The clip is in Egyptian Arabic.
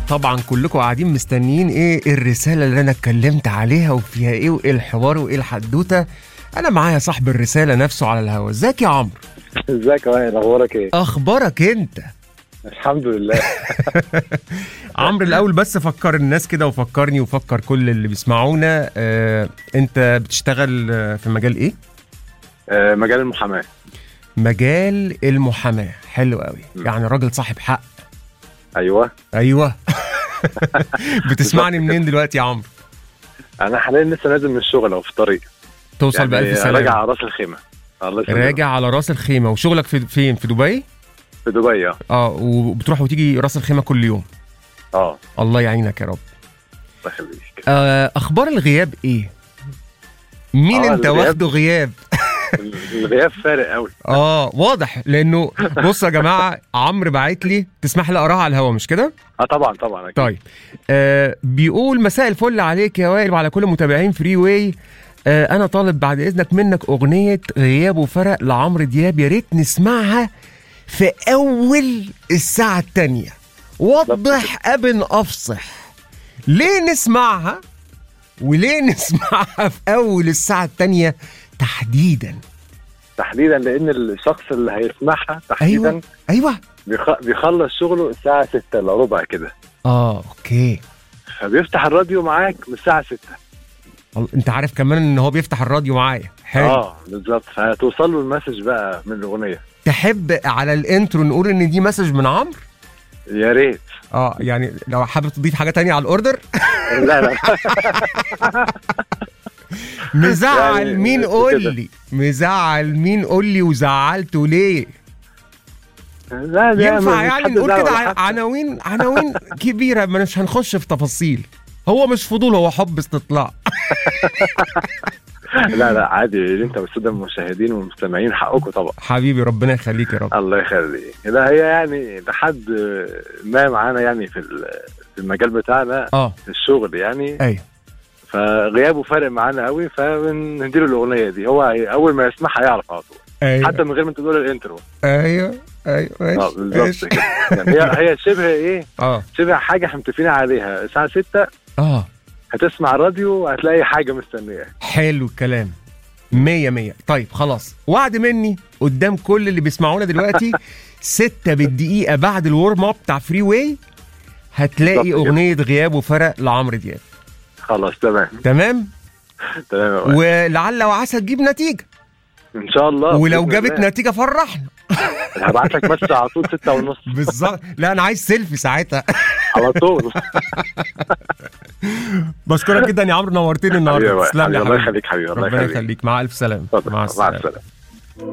طبعا كلكم قاعدين مستنيين ايه الرساله اللي انا اتكلمت عليها وفيها ايه وايه الحوار وايه الحدوته انا معايا صاحب الرساله نفسه على الهوا ازيك يا عمرو ازيك يا وائل اخبارك ايه؟ اخبارك انت الحمد لله عمرو الاول بس فكر الناس كده وفكرني وفكر كل اللي بيسمعونا آه، انت بتشتغل آه، في مجال ايه آه، مجال المحاماه مجال المحاماه حلو قوي م. يعني راجل صاحب حق ايوه ايوه بتسمعني منين دلوقتي يا عمرو انا حاليا لسه نازل من الشغل او في الطريق توصل بألف سلامه راجع على راس الخيمه الله يسلمك. راجع على راس الخيمه وشغلك في فين في دبي في دبي اه اه وبتروح وتيجي راس الخيمه كل يوم اه الله يعينك يا رب الله يخليك آه اخبار الغياب ايه مين آه، انت الغياب- واخده غياب الغياب فارق قوي اه واضح لانه بص يا جماعه عمرو باعت لي تسمح لي اقراها على الهوا مش كده اه طبعا طبعا اكيد طيب آه بيقول مساء الفل عليك يا وائل وعلى كل متابعين فري واي آه انا طالب بعد اذنك منك اغنيه غياب وفرق لعمرو دياب يا ريت نسمعها في اول الساعه الثانيه وضح ابن افصح ليه نسمعها وليه نسمعها في اول الساعه الثانيه تحديدا تحديدا لان الشخص اللي هيسمعها تحديدا ايوه ايوه بيخ... بيخلص شغله الساعه 6 الا ربع كده اه اوكي فبيفتح الراديو معاك من الساعه 6 الله- انت عارف كمان ان هو بيفتح الراديو معايا حلو اه بالظبط فهتوصل له المسج بقى من الاغنيه تحب على الانترو نقول ان دي مسج من عمرو يا ريت اه يعني لو حابب تضيف حاجه تانية على الاوردر لا لا مزعل يعني مين كده. قول لي مزعل مين قول لي وزعلته ليه لا ده ينفع مش يعني حد نقول زعل كده ولا ع- حد. عناوين عناوين كبيره ما مش هنخش في تفاصيل هو مش فضول هو حب استطلاع لا لا عادي انت والساده المشاهدين والمستمعين حقكم طبعا حبيبي ربنا يخليك يا رب الله يخليك لا هي يعني لحد ما معانا يعني في ال- في المجال بتاعنا اه في الشغل يعني ايوه فغيابه فارق معانا قوي فبنديله الاغنيه دي هو هي- اول ما يسمعها يعرف على طول ايوه حتى من غير ما تقول الانترو ايوه ايوه اه ماشي بالظبط ماشي. كده يعني هي هي شبه ايه اه شبه حاجه احنا متفقين عليها الساعه 6 اه هتسمع الراديو هتلاقي حاجه مستنياك حلو الكلام مية مية طيب خلاص وعد مني قدام كل اللي بيسمعونا دلوقتي ستة بالدقيقة بعد الورم اب بتاع فري واي هتلاقي بالظبط كده. أغنية غياب وفرق لعمرو دياب خلاص تمام تمام تمام يا وائل. ولعل وعسى تجيب نتيجة ان شاء الله ولو بإذن جابت الله. نتيجة فرحنا هبعت لك مسج على طول ستة ونص بالظبط لا أنا عايز سيلفي ساعتها على طول بشكرك جدا يا عمرو نورتني حبيبي يا النهارده وائل. تسلم لي يا الله حبيبي يخليك حبيبي الله ربنا يخليك يخليك مع ألف سلامة اتفضل. مع مع السلامة السلامه